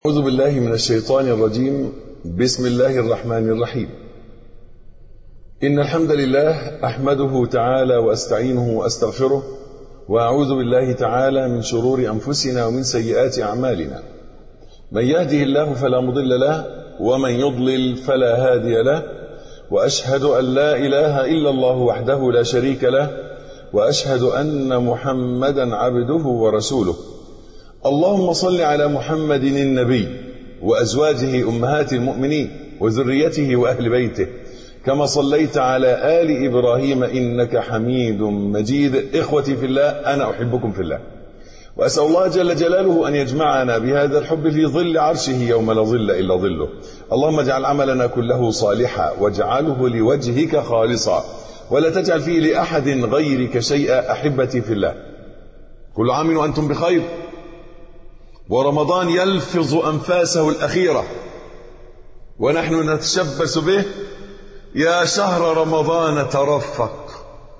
أعوذ بالله من الشيطان الرجيم بسم الله الرحمن الرحيم إن الحمد لله أحمده تعالى وأستعينه وأستغفره وأعوذ بالله تعالى من شرور أنفسنا ومن سيئات أعمالنا من يهده الله فلا مضل له ومن يضلل فلا هادي له وأشهد أن لا إله إلا الله وحده لا شريك له وأشهد أن محمدا عبده ورسوله اللهم صل على محمد النبي وازواجه امهات المؤمنين وذريته واهل بيته كما صليت على ال ابراهيم انك حميد مجيد اخوتي في الله انا احبكم في الله واسال الله جل جلاله ان يجمعنا بهذا الحب في ظل عرشه يوم لا ظل الا ظله اللهم اجعل عملنا كله صالحا واجعله لوجهك خالصا ولا تجعل فيه لاحد غيرك شيئا احبتي في الله كل عام وانتم بخير ورمضان يلفظ أنفاسه الأخيرة ونحن نتشبث به يا شهر رمضان ترفق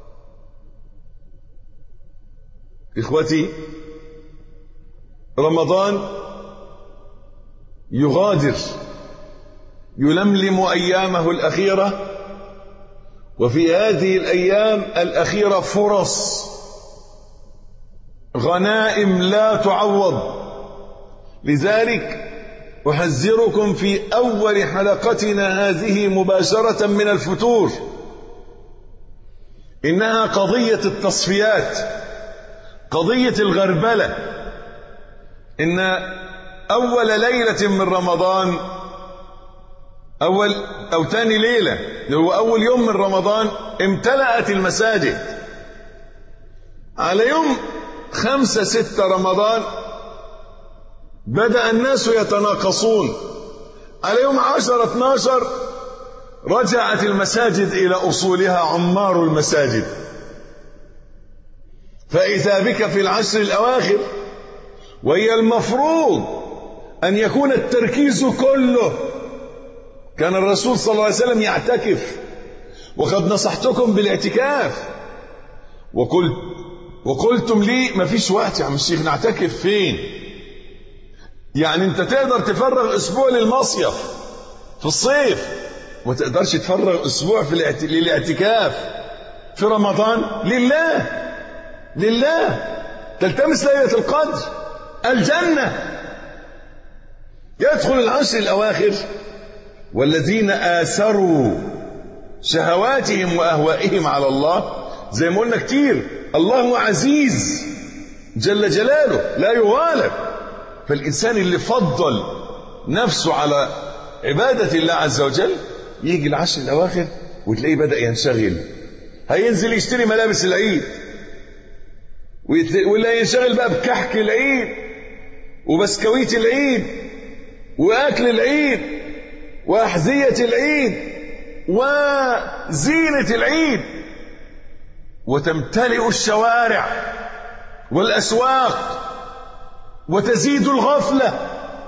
إخوتي رمضان يغادر يلملم أيامه الأخيرة وفي هذه الأيام الأخيرة فرص غنائم لا تعوض لذلك أحذركم في أول حلقتنا هذه مباشرة من الفتور إنها قضية التصفيات قضية الغربلة إن أول ليلة من رمضان أول أو تاني ليلة هو أول يوم من رمضان امتلأت المساجد على يوم خمسة ستة رمضان بدأ الناس يتناقصون على يوم عشر اتناشر رجعت المساجد إلى أصولها عمار المساجد فإذا بك في العشر الأواخر وهي المفروض أن يكون التركيز كله كان الرسول صلى الله عليه وسلم يعتكف وقد نصحتكم بالاعتكاف وقلت وقلتم لي ما فيش وقت يا عم الشيخ نعتكف فين يعني انت تقدر تفرغ اسبوع للمصيف في الصيف وما تقدرش تفرغ اسبوع في الاعت... للاعتكاف في رمضان لله لله تلتمس ليلة القدر الجنة يدخل العشر الأواخر والذين آثروا شهواتهم وأهوائهم على الله زي ما قلنا كتير الله عزيز جل جلاله لا يغالب فالإنسان اللي فضل نفسه على عبادة الله عز وجل يجي العشر الأواخر وتلاقيه بدأ ينشغل هينزل يشتري ملابس العيد ولا ينشغل بقى بكحك العيد وبسكويت العيد وأكل العيد وأحذية العيد وزينة العيد وتمتلئ الشوارع والأسواق وتزيد الغفلة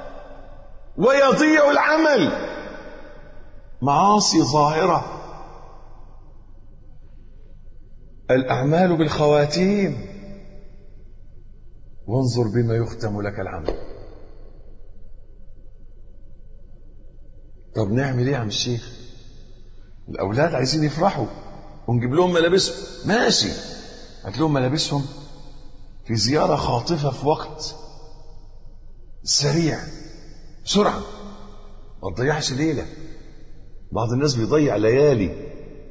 ويضيع العمل معاصي ظاهرة الأعمال بالخواتيم وانظر بما يختم لك العمل طب نعمل ايه يا عم الشيخ الاولاد عايزين يفرحوا ونجيب لهم ملابسهم ماشي هات لهم ملابسهم في زيارة خاطفة في وقت سريع بسرعة ما تضيعش ليلة بعض الناس بيضيع ليالي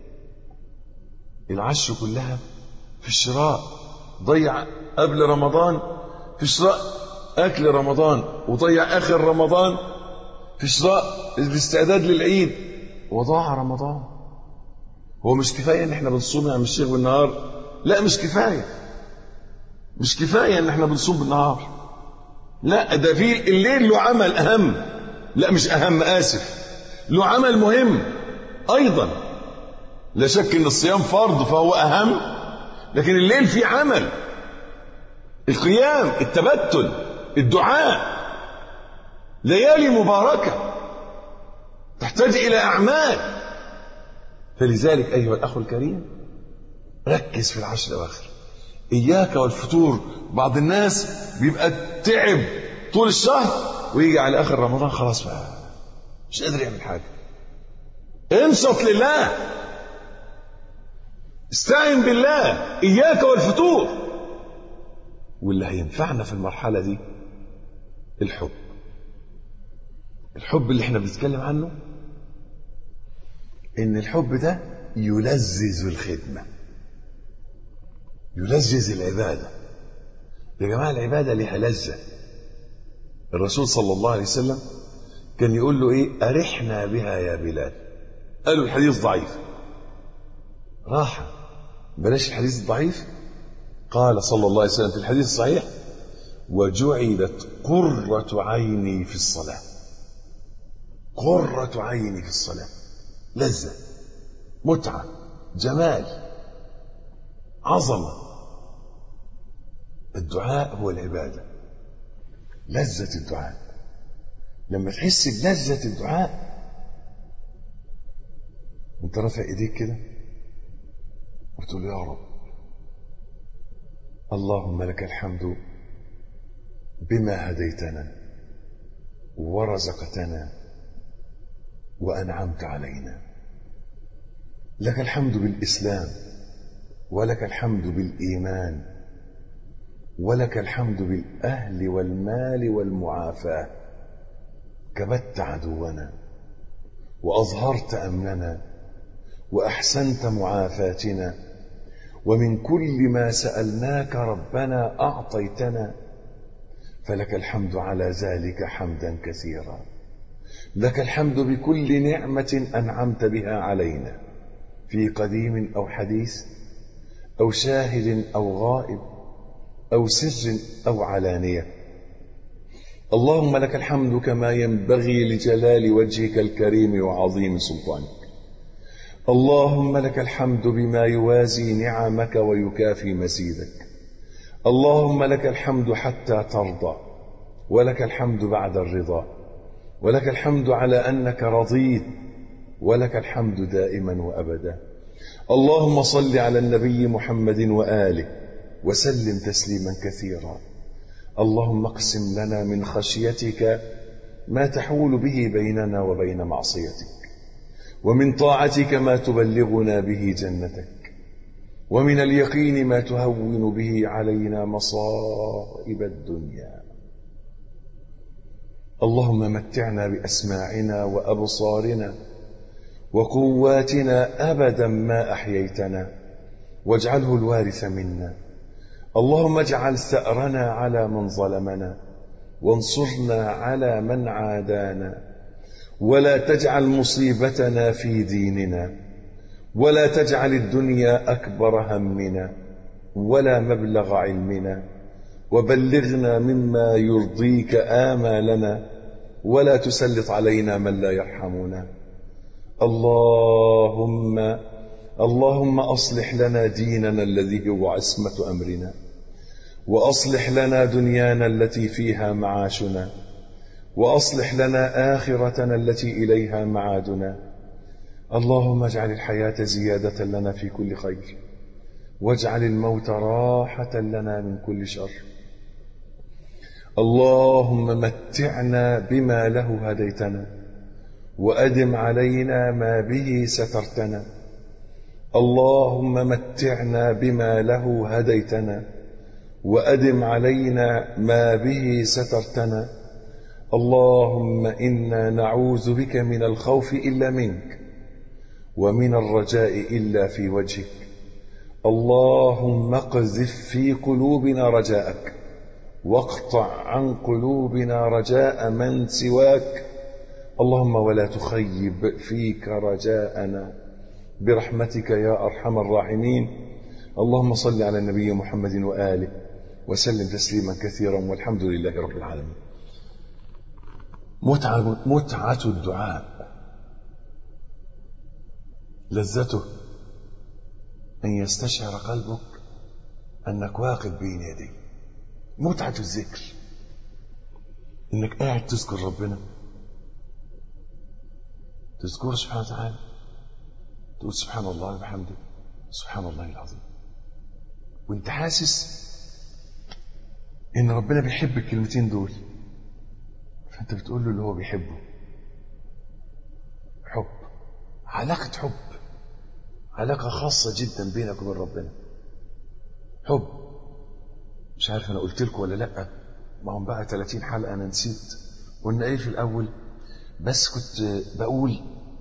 العشر كلها في الشراء ضيع قبل رمضان في شراء أكل رمضان وضيع آخر رمضان في شراء الاستعداد للعيد وضاع رمضان هو مش كفاية ان احنا بنصوم يا عم الشيخ بالنهار لا مش كفاية مش كفاية ان احنا بنصوم بالنهار لا ده في الليل له عمل اهم لا مش اهم اسف له عمل مهم ايضا لا شك ان الصيام فرض فهو اهم لكن الليل فيه عمل القيام التبتل الدعاء ليالي مباركه تحتاج الى اعمال فلذلك ايها الاخ الكريم ركز في العشر الاواخر اياك والفتور بعض الناس بيبقى تعب طول الشهر ويجي على اخر رمضان خلاص بقى مش قادر يعمل حاجه انصت لله استعن بالله اياك والفتور واللي هينفعنا في المرحله دي الحب الحب اللي احنا بنتكلم عنه ان الحب ده يلذذ الخدمه يلذذ العباده يا جماعه العباده لها لذه الرسول صلى الله عليه وسلم كان يقول له ايه ارحنا بها يا بلال قالوا الحديث ضعيف راحه بلاش الحديث الضعيف قال صلى الله عليه وسلم في الحديث الصحيح وجعلت قرة عيني في الصلاة قرة عيني في الصلاة لذة متعة جمال عظمة الدعاء هو العبادة لذة الدعاء لما تحس بلذة الدعاء وانت رافع ايديك كده وتقول يا رب اللهم لك الحمد بما هديتنا ورزقتنا وانعمت علينا لك الحمد بالاسلام ولك الحمد بالايمان ولك الحمد بالاهل والمال والمعافاه كبت عدونا واظهرت امننا واحسنت معافاتنا ومن كل ما سالناك ربنا اعطيتنا فلك الحمد على ذلك حمدا كثيرا لك الحمد بكل نعمه انعمت بها علينا في قديم او حديث او شاهد او غائب او سر او علانيه اللهم لك الحمد كما ينبغي لجلال وجهك الكريم وعظيم سلطانك اللهم لك الحمد بما يوازي نعمك ويكافي مزيدك اللهم لك الحمد حتى ترضى ولك الحمد بعد الرضا ولك الحمد على انك رضيت ولك الحمد دائما وابدا اللهم صل على النبي محمد واله وسلم تسليما كثيرا اللهم اقسم لنا من خشيتك ما تحول به بيننا وبين معصيتك ومن طاعتك ما تبلغنا به جنتك ومن اليقين ما تهون به علينا مصائب الدنيا اللهم متعنا باسماعنا وابصارنا وقواتنا ابدا ما احييتنا واجعله الوارث منا اللهم اجعل ثارنا على من ظلمنا وانصرنا على من عادانا ولا تجعل مصيبتنا في ديننا ولا تجعل الدنيا اكبر همنا ولا مبلغ علمنا وبلغنا مما يرضيك امالنا ولا تسلط علينا من لا يرحمنا اللهم اللهم اصلح لنا ديننا الذي هو عصمه امرنا واصلح لنا دنيانا التي فيها معاشنا واصلح لنا اخرتنا التي اليها معادنا اللهم اجعل الحياه زياده لنا في كل خير واجعل الموت راحه لنا من كل شر اللهم متعنا بما له هديتنا وادم علينا ما به سترتنا اللهم متعنا بما له هديتنا وادم علينا ما به سترتنا اللهم انا نعوذ بك من الخوف الا منك ومن الرجاء الا في وجهك اللهم اقذف في قلوبنا رجاءك واقطع عن قلوبنا رجاء من سواك اللهم ولا تخيب فيك رجاءنا برحمتك يا ارحم الراحمين اللهم صل على النبي محمد واله وسلم تسليما كثيرا والحمد لله رب العالمين متعة, متعة الدعاء لذته أن يستشعر قلبك أنك واقف بين يديه متعة الذكر أنك قاعد تذكر ربنا تذكره سبحانه وتعالى تقول سبحان الله وبحمده سبحان الله العظيم وانت حاسس ان ربنا بيحب الكلمتين دول فانت بتقول له اللي هو بيحبه حب علاقة حب علاقة خاصة جدا بينك وبين ربنا حب مش عارف انا قلت لكم ولا لا ما هم بقى 30 حلقة انا نسيت قلنا ايه في الاول بس كنت بقول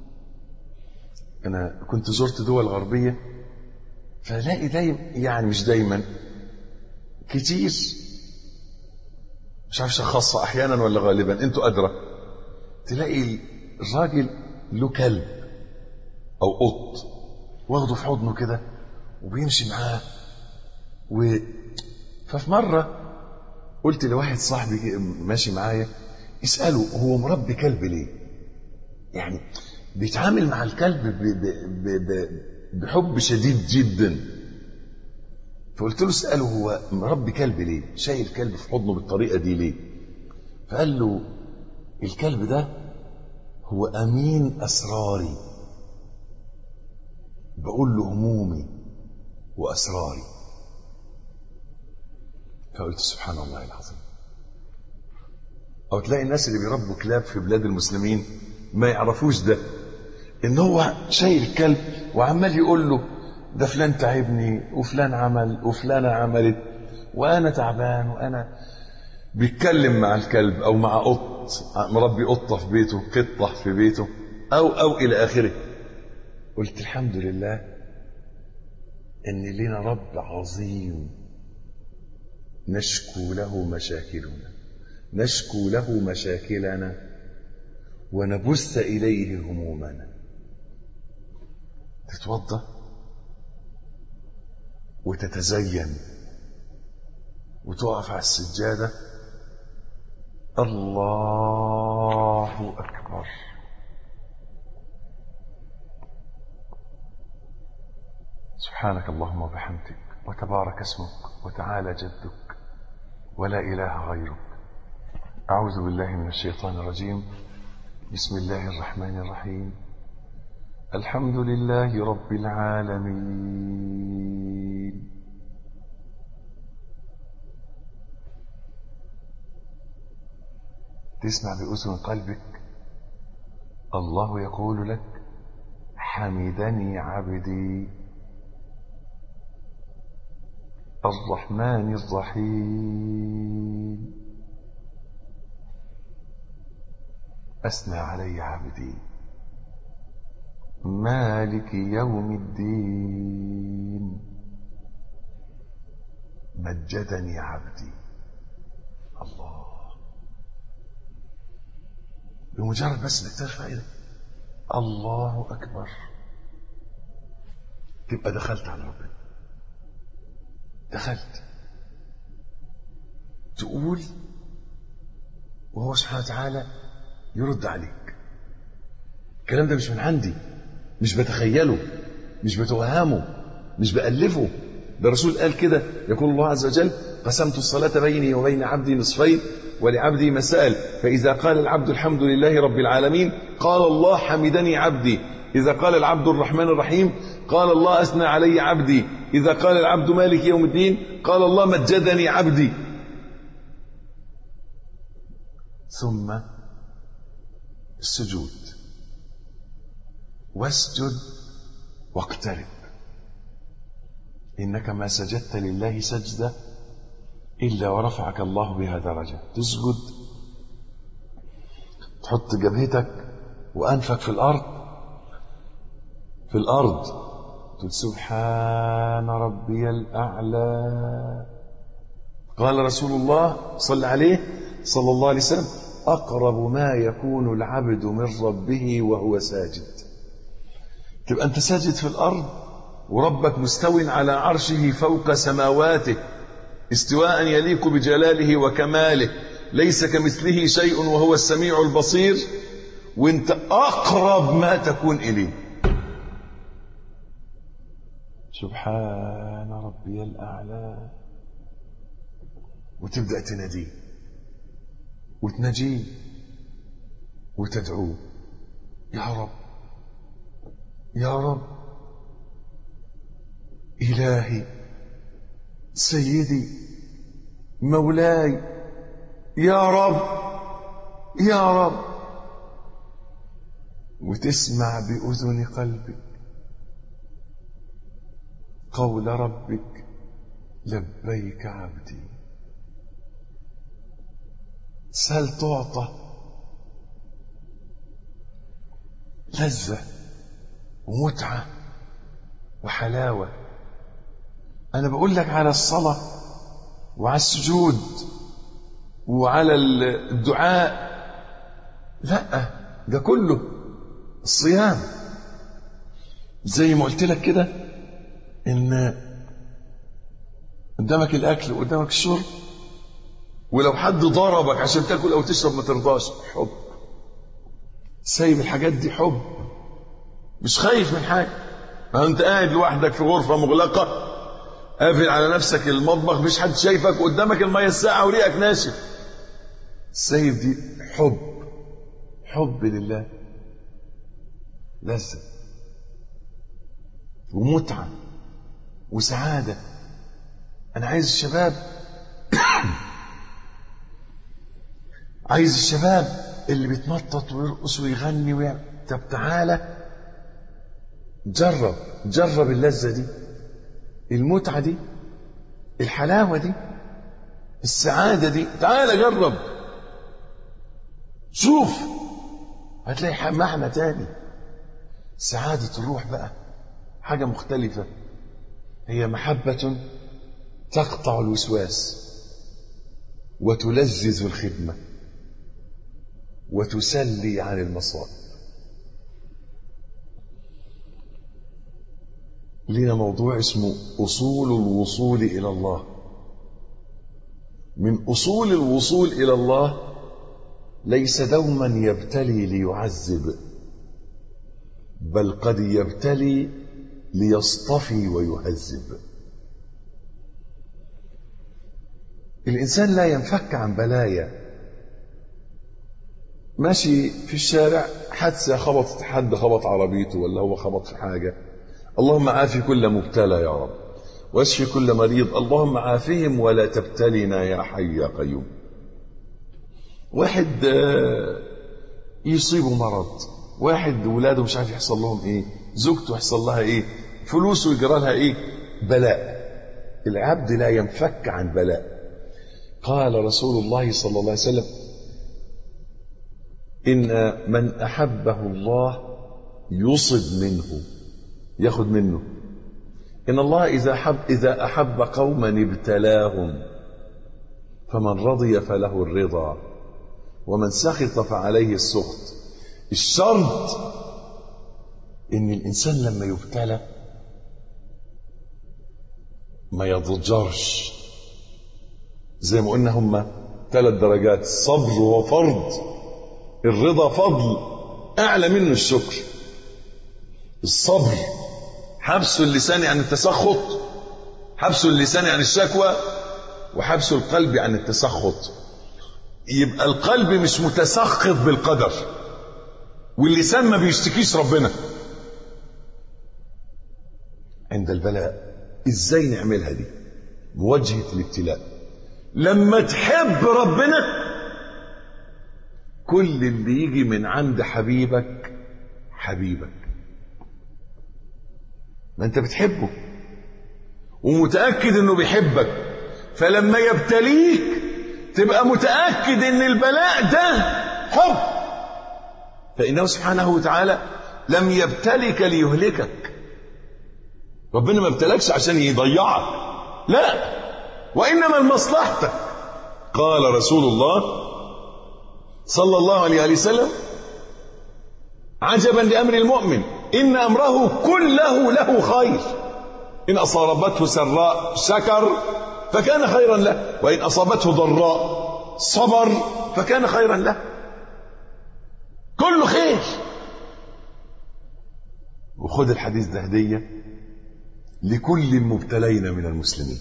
انا كنت زرت دول غربية فلاقي دايما يعني مش دايما كتير مش عارف خاصة احيانا ولا غالبا انتوا ادرى تلاقي الراجل له كلب او قط واخده في حضنه كده وبيمشي معاه و ففي مرة قلت لواحد صاحبي ماشي معايا اسأله هو مربي كلب ليه يعني بيتعامل مع الكلب ب... ب... ب... ب... بحب شديد جدا فقلت له اسأله هو مربي كلب ليه شايل كلب في حضنه بالطريقة دي ليه فقال له الكلب ده هو أمين أسراري بقول له همومي وأسراري فقلت سبحان الله العظيم أو تلاقي الناس اللي بيربوا كلاب في بلاد المسلمين ما يعرفوش ده إن هو شايل كلب وعمال يقول له ده فلان تعبني وفلان عمل وفلانة عملت وأنا تعبان وأنا بيتكلم مع الكلب أو مع قط مربي قطة في بيته قطة في بيته أو أو إلى آخره قلت الحمد لله إن لنا رب عظيم نشكو له مشاكلنا نشكو له مشاكلنا ونبث إليه همومنا تتوضأ وتتزين وتقف على السجادة الله أكبر سبحانك اللهم وبحمدك وتبارك اسمك وتعالى جدك ولا إله غيرك أعوذ بالله من الشيطان الرجيم بسم الله الرحمن الرحيم الحمد لله رب العالمين تسمع بأذن قلبك الله يقول لك حمدني عبدي الرحمن الرحيم أثنى علي عبدي مالك يوم الدين مجدني عبدي الله بمجرد بس انك ترفع ايدك الله اكبر تبقى دخلت على ربنا دخلت تقول وهو سبحانه وتعالى يرد عليك الكلام ده مش من عندي مش بتخيله مش بتوهمه مش بألفه ده الرسول قال كده يقول الله عز وجل قسمت الصلاة بيني وبين عبدي نصفين ولعبدي مسائل فإذا قال العبد الحمد لله رب العالمين قال الله حمدني عبدي إذا قال العبد الرحمن الرحيم قال الله أثنى علي عبدي إذا قال العبد مالك يوم الدين قال الله مجدني عبدي ثم السجود واسجد واقترب إنك ما سجدت لله سجدة إلا ورفعك الله بها درجة تسجد تحط جبهتك وأنفك في الأرض في الأرض تقول سبحان ربي الأعلى قال رسول الله صلى عليه صلى الله عليه وسلم أقرب ما يكون العبد من ربه وهو ساجد تبقى أنت ساجد في الأرض وربك مستو على عرشه فوق سماواته استواء يليق بجلاله وكماله ليس كمثله شيء وهو السميع البصير وانت أقرب ما تكون إليه سبحان ربي الأعلى وتبدأ تناديه وتناجيه وتدعوه يا رب يا رب إلهي سيدي مولاي يا رب يا رب وتسمع بأذن قلبك قول ربك لبيك عبدي سل تعطى لذة ومتعة وحلاوة أنا بقول لك على الصلاة وعلى السجود وعلى الدعاء لا ده كله الصيام زي ما قلت لك كده ان قدامك الاكل وقدامك الشرب ولو حد ضربك عشان تاكل او تشرب ما ترضاش حب سايب الحاجات دي حب مش خايف من حاجه ما انت قاعد لوحدك في غرفه مغلقه قافل على نفسك المطبخ مش حد شايفك قدامك الميه الساقعه وريقك ناشف سايب دي حب حب لله لذة ومتعة وسعادة أنا عايز الشباب عايز الشباب اللي بيتنطط ويرقص ويغني ويعمل طب تعالى جرب جرب اللذة دي المتعة دي الحلاوة دي السعادة دي تعالى جرب شوف هتلاقي معنى تاني سعادة الروح بقى حاجة مختلفة هي محبة تقطع الوسواس وتلذذ الخدمة وتسلي عن المصائب لنا موضوع اسمه أصول الوصول إلى الله من أصول الوصول إلى الله ليس دوما يبتلي ليعذب بل قد يبتلي ليصطفي ويهذب الإنسان لا ينفك عن بلايا ماشي في الشارع حادثة خبط حد خبط عربيته ولا هو خبط في حاجة اللهم عافي كل مبتلى يا رب واشفي كل مريض اللهم عافهم ولا تبتلنا يا حي يا قيوم واحد يصيبه مرض واحد ولاده مش عارف يحصل لهم ايه زوجته يحصل لها ايه فلوسه يجرى لها ايه بلاء العبد لا ينفك عن بلاء قال رسول الله صلى الله عليه وسلم ان من احبه الله يصب منه ياخد منه ان الله اذا حب اذا احب قوما ابتلاهم فمن رضي فله الرضا ومن سخط فعليه السخط الشرط ان الانسان لما يبتلى ما يضجرش زي ما قلنا هما ثلاث درجات الصبر هو فرض الرضا فضل اعلى منه الشكر الصبر حبس اللسان عن التسخط حبس اللسان عن الشكوى وحبس القلب عن التسخط يبقى القلب مش متسخط بالقدر واللسان ما بيشتكيش ربنا عند البلاء ازاي نعملها دي مواجهة الابتلاء لما تحب ربنا كل اللي يجي من عند حبيبك حبيبك ما انت بتحبه ومتأكد انه بيحبك فلما يبتليك تبقى متأكد ان البلاء ده حب فإنه سبحانه وتعالى لم يبتلك ليهلكك ربنا ما ابتلكش عشان يضيعك لا وإنما لمصلحتك قال رسول الله صلى الله عليه وسلم عجبا لأمر المؤمن إن أمره كله له خير إن أصابته سراء شكر فكان خيرا له وإن أصابته ضراء صبر فكان خيرا له كله خير وخد الحديث ده هدية لكل المبتلين من المسلمين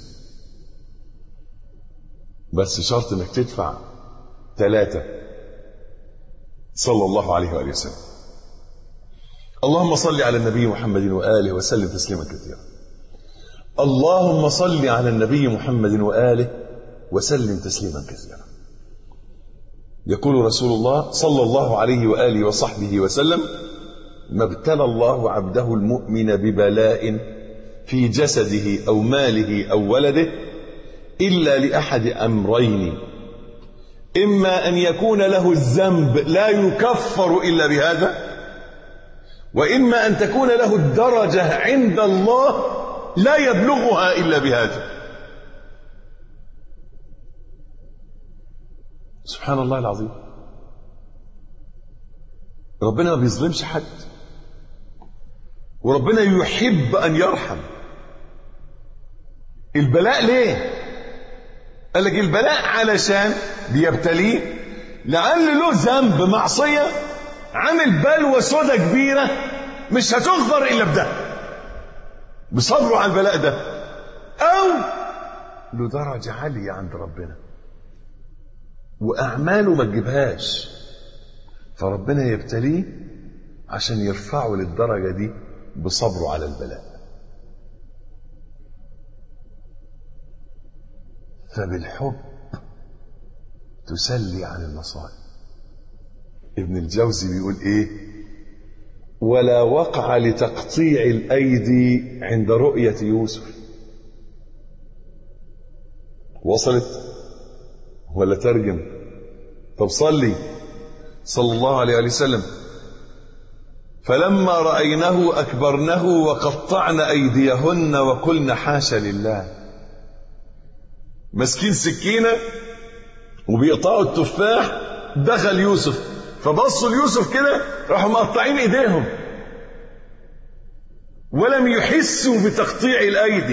بس شرط انك تدفع ثلاثة صلى الله عليه وآله وسلم اللهم صل على النبي محمد وآله وسلم تسليما كثيرا اللهم صل على النبي محمد وآله وسلم تسليما كثيرا يقول رسول الله صلى الله عليه وآله وصحبه وسلم ما ابتلى الله عبده المؤمن ببلاء في جسده أو ماله أو ولده إلا لأحد أمرين إما أن يكون له الذنب لا يكفر إلا بهذا وإما أن تكون له الدرجة عند الله لا يبلغها إلا بهذا سبحان الله العظيم ربنا ما بيظلمش حد وربنا يحب أن يرحم البلاء ليه قال لك البلاء علشان بيبتليه لعل له ذنب معصية عامل بلوى سودة كبيرة مش هتغفر إلا بده بصبره على البلاء ده أو له درجة عالية عند ربنا وأعماله ما تجيبهاش فربنا يبتليه عشان يرفعه للدرجة دي بصبره على البلاء فبالحب تسلي عن المصائب ابن الجوزي بيقول ايه ولا وقع لتقطيع الايدي عند رؤيه يوسف وصلت ولا ترجم طب صلي صلى الله عليه وسلم فلما راينه اكبرنه وقطعن ايديهن وقلن حاشا لله ماسكين سكينة وبيقطعوا التفاح دخل يوسف فبصوا ليوسف كده راحوا مقطعين ايديهم ولم يحسوا بتقطيع الايدي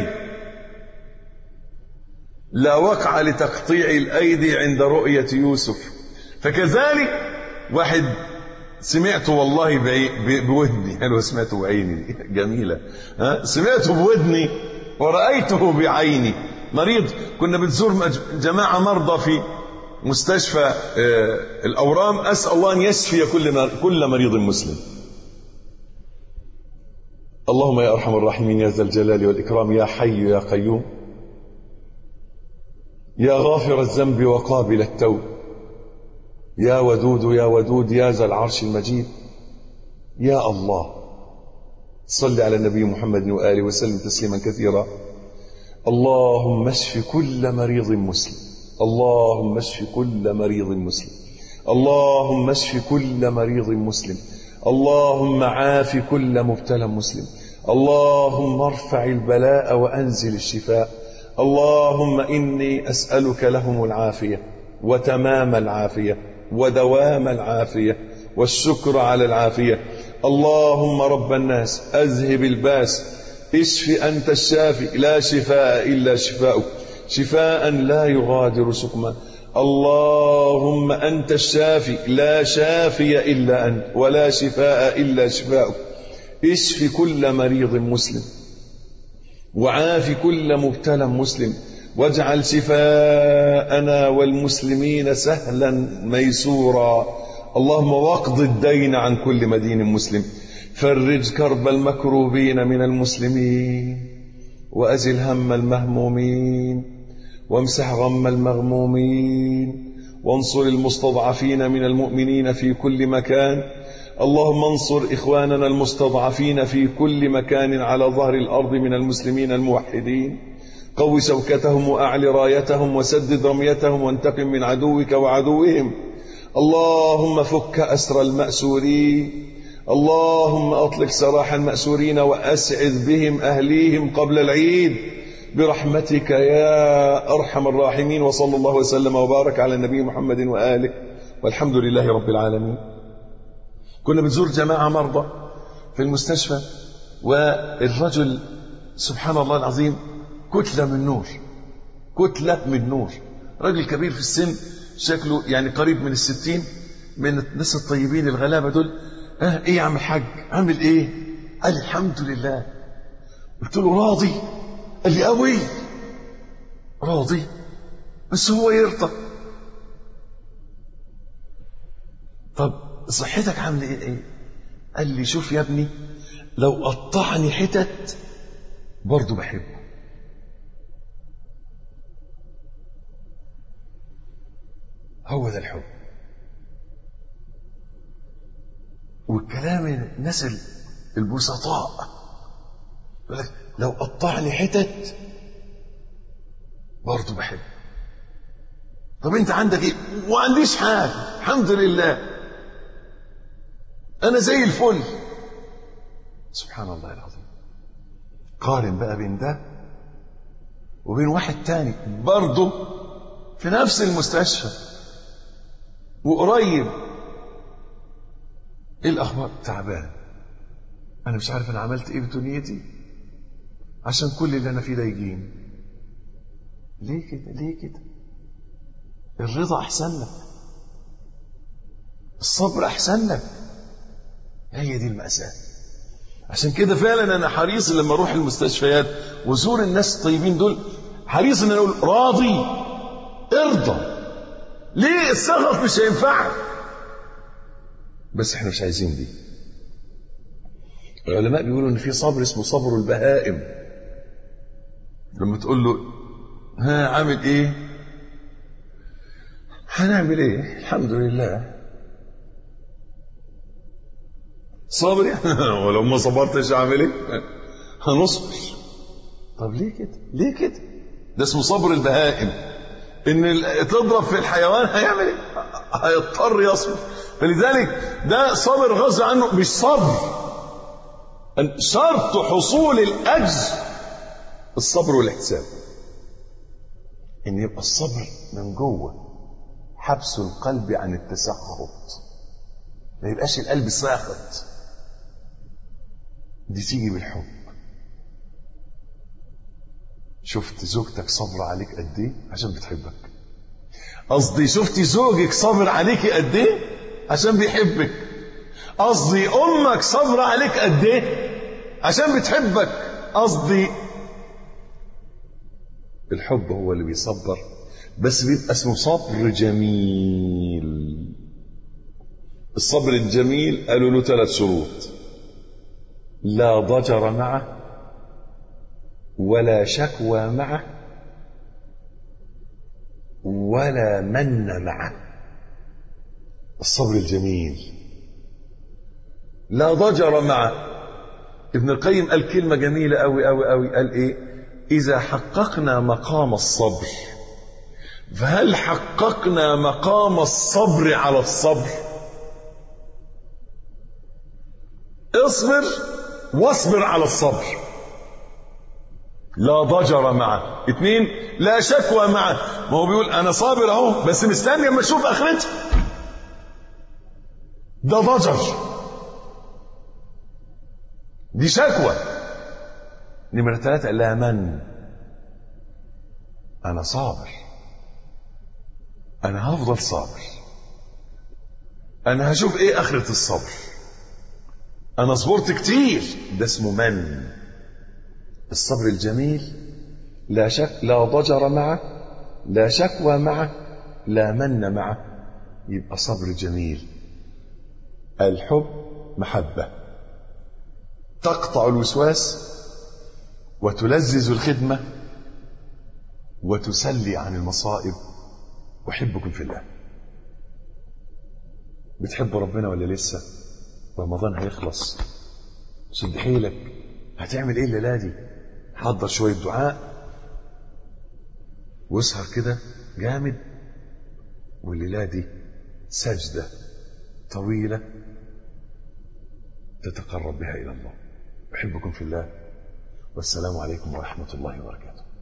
لا وقع لتقطيع الايدي عند رؤية يوسف فكذلك واحد سمعته والله بودني حلوه سمعته بعيني دي جميله ها سمعته بودني ورأيته بعيني مريض كنا بنزور جماعة مرضى في مستشفى الأورام أسأل الله أن يشفي كل كل مريض مسلم اللهم يا أرحم الراحمين يا ذا الجلال والإكرام يا حي يا قيوم يا غافر الذنب وقابل التوب يا ودود يا ودود يا ذا العرش المجيد يا الله صل على النبي محمد وآله وسلم تسليما كثيرا اللهم اشف كل مريض مسلم اللهم اشف كل مريض مسلم اللهم اشف كل مريض مسلم اللهم عاف كل مبتلى مسلم اللهم ارفع البلاء وانزل الشفاء اللهم اني اسالك لهم العافيه وتمام العافيه ودوام العافيه والشكر على العافيه اللهم رب الناس اذهب الباس اشف أنت الشافي لا شفاء إلا شفاؤك شفاء لا يغادر سقما اللهم أنت الشافي لا شافي إلا أنت ولا شفاء إلا شفاؤك اشف كل مريض مسلم وعاف كل مبتلى مسلم واجعل شفاءنا والمسلمين سهلا ميسورا اللهم واقض الدين عن كل مدين مسلم فرج كرب المكروبين من المسلمين وأزل هم المهمومين وامسح غم المغمومين وانصر المستضعفين من المؤمنين في كل مكان اللهم انصر إخواننا المستضعفين في كل مكان على ظهر الأرض من المسلمين الموحدين قو شوكتهم وأعل رايتهم وسدد رميتهم وانتقم من عدوك وعدوهم اللهم فك أسر المأسورين اللهم أطلق سراح المأسورين وأسعد بهم أهليهم قبل العيد برحمتك يا أرحم الراحمين وصلى الله وسلم وبارك على النبي محمد وآله والحمد لله رب العالمين كنا بنزور جماعة مرضى في المستشفى والرجل سبحان الله العظيم كتلة من نور كتلة من نور رجل كبير في السن شكله يعني قريب من الستين من الناس الطيبين الغلابة دول اه ايه يا عم الحاج عامل ايه قال الحمد لله قلت له راضي قال لي قوي راضي بس هو يرضى طب صحتك عامله ايه ايه قال لي شوف يا ابني لو قطعني حتت برضه بحبه هو ده الحب والكلام الناس البسطاء يقول لك لو قطعني حتت برضه بحب طب انت عندك ايه ما عنديش حاجه الحمد لله انا زي الفل سبحان الله العظيم قارن بقى بين ده وبين واحد تاني برضه في نفس المستشفى وقريب ايه الاخبار تعبان انا مش عارف انا عملت ايه بدنيتي عشان كل اللي انا فيه ده يجيني ليه كده ليه كده الرضا احسن لك الصبر احسن لك هي دي المأساة عشان كده فعلا انا حريص لما اروح المستشفيات وزور الناس الطيبين دول حريص ان انا اقول راضي ارضى ليه السخط مش هينفعك بس احنا مش عايزين دي العلماء بيقولوا ان في صبر اسمه صبر البهائم لما تقول له ها عامل ايه هنعمل ايه الحمد لله صابر يعني ولو ما صبرتش اعمل ايه هنصبر طب ليه كده ليه كده ده اسمه صبر البهائم ان تضرب في الحيوان هيعمل ايه هيضطر يصبر فلذلك ده صبر غصب عنه مش صبر شرط حصول الاجر الصبر والاحتساب ان يبقى الصبر من جوه حبس القلب عن التسخط ما يبقاش القلب ساخط دي تيجي بالحب شفت زوجتك صبر عليك قد ايه عشان بتحبك قصدي شفتي زوجك صبر عليك قد ايه عشان بيحبك قصدي امك صبر عليك قد ايه عشان بتحبك قصدي الحب هو اللي بيصبر بس بيبقى اسمه صبر جميل الصبر الجميل قالوا له ثلاث شروط لا ضجر معه ولا شكوى معه ولا من معه الصبر الجميل لا ضجر معه ابن القيم قال كلمة جميلة أوي أوي أوي قال إيه إذا حققنا مقام الصبر فهل حققنا مقام الصبر على الصبر اصبر واصبر على الصبر لا ضجر معه اثنين لا شكوى معه ما هو بيقول انا صابر اهو بس مستني اما اشوف اخرتي ده ضجر دي شكوى نمرة ثلاثة لا من أنا صابر أنا هفضل صابر أنا هشوف إيه آخرة الصبر أنا صبرت كتير ده اسمه من الصبر الجميل لا شك لا ضجر معه لا شكوى معه لا من معه يبقى صبر جميل الحب محبة تقطع الوسواس وتلذذ الخدمة وتسلي عن المصائب أحبكم في الله بتحب ربنا ولا لسه رمضان هيخلص شد حيلك هتعمل ايه الليله دي حضر شويه دعاء واسهر كده جامد والليله دي سجده طويله تتقرب بها الى الله احبكم في الله والسلام عليكم ورحمه الله وبركاته